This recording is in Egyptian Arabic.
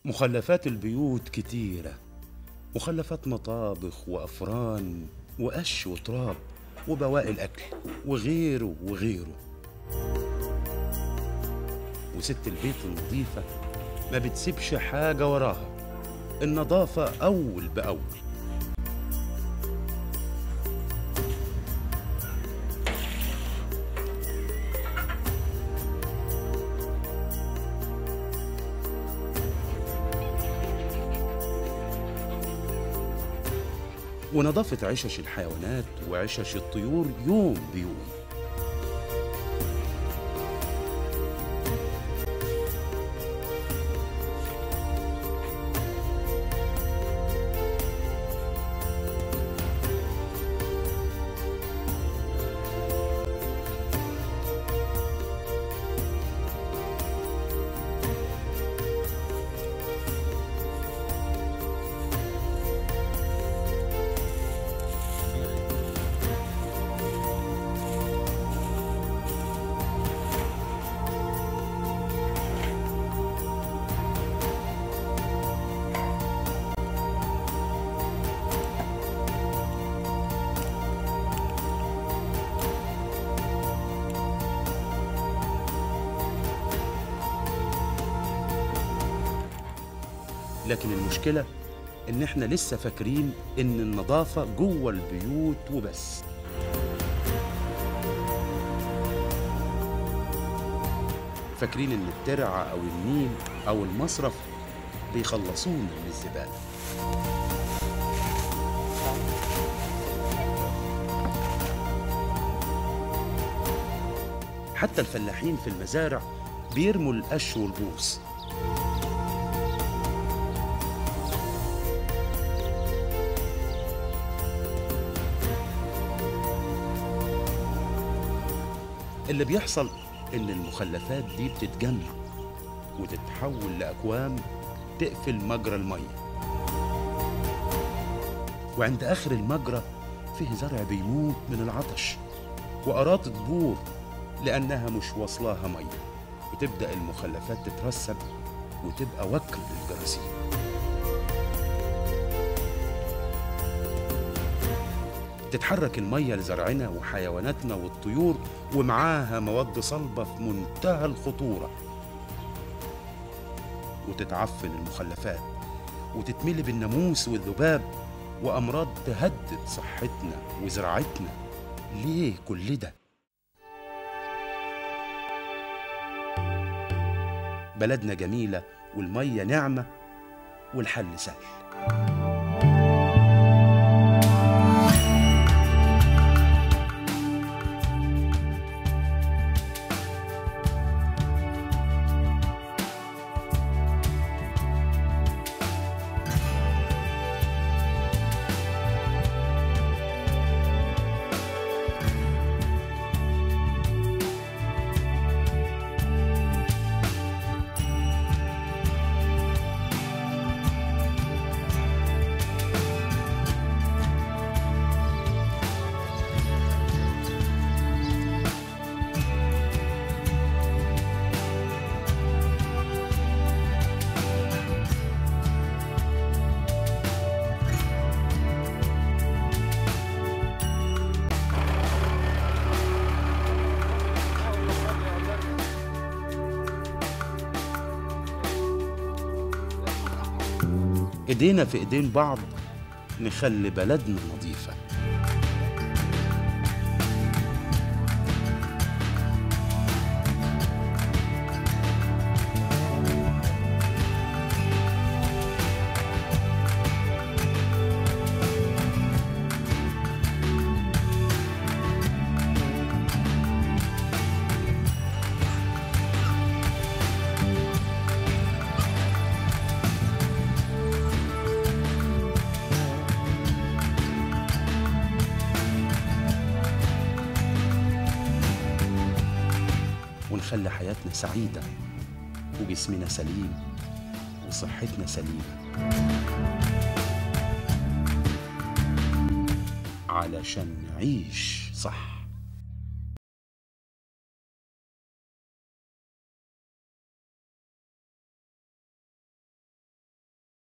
مخلفات البيوت كتيرة مخلفات مطابخ وأفران وقش وتراب وبواقي الأكل وغيره وغيره وست البيت النظيفة ما بتسيبش حاجة وراها النظافة أول بأول ونظافة عشش الحيوانات وعشش الطيور يوم بيوم لكن المشكلة إن إحنا لسه فاكرين إن النظافة جوه البيوت وبس فاكرين إن الترعة أو النيل أو المصرف بيخلصونا من الزبالة حتى الفلاحين في المزارع بيرموا القش والبوص اللي بيحصل إن المخلفات دي بتتجمع وتتحول لأكوام تقفل مجرى المية وعند آخر المجرى فيه زرع بيموت من العطش وأراضي تبور لأنها مش واصلاها مية وتبدأ المخلفات تترسب وتبقى وكر للجراثيم تتحرك المية لزرعنا وحيواناتنا والطيور ومعاها مواد صلبة في منتهى الخطورة وتتعفن المخلفات وتتملي بالناموس والذباب وأمراض تهدد صحتنا وزراعتنا ليه كل ده؟ بلدنا جميلة والمية نعمة والحل سهل ايدينا في ايدين بعض نخلي بلدنا نظيفة ونخلي حياتنا سعيدة وجسمنا سليم وصحتنا سليمة علشان نعيش صح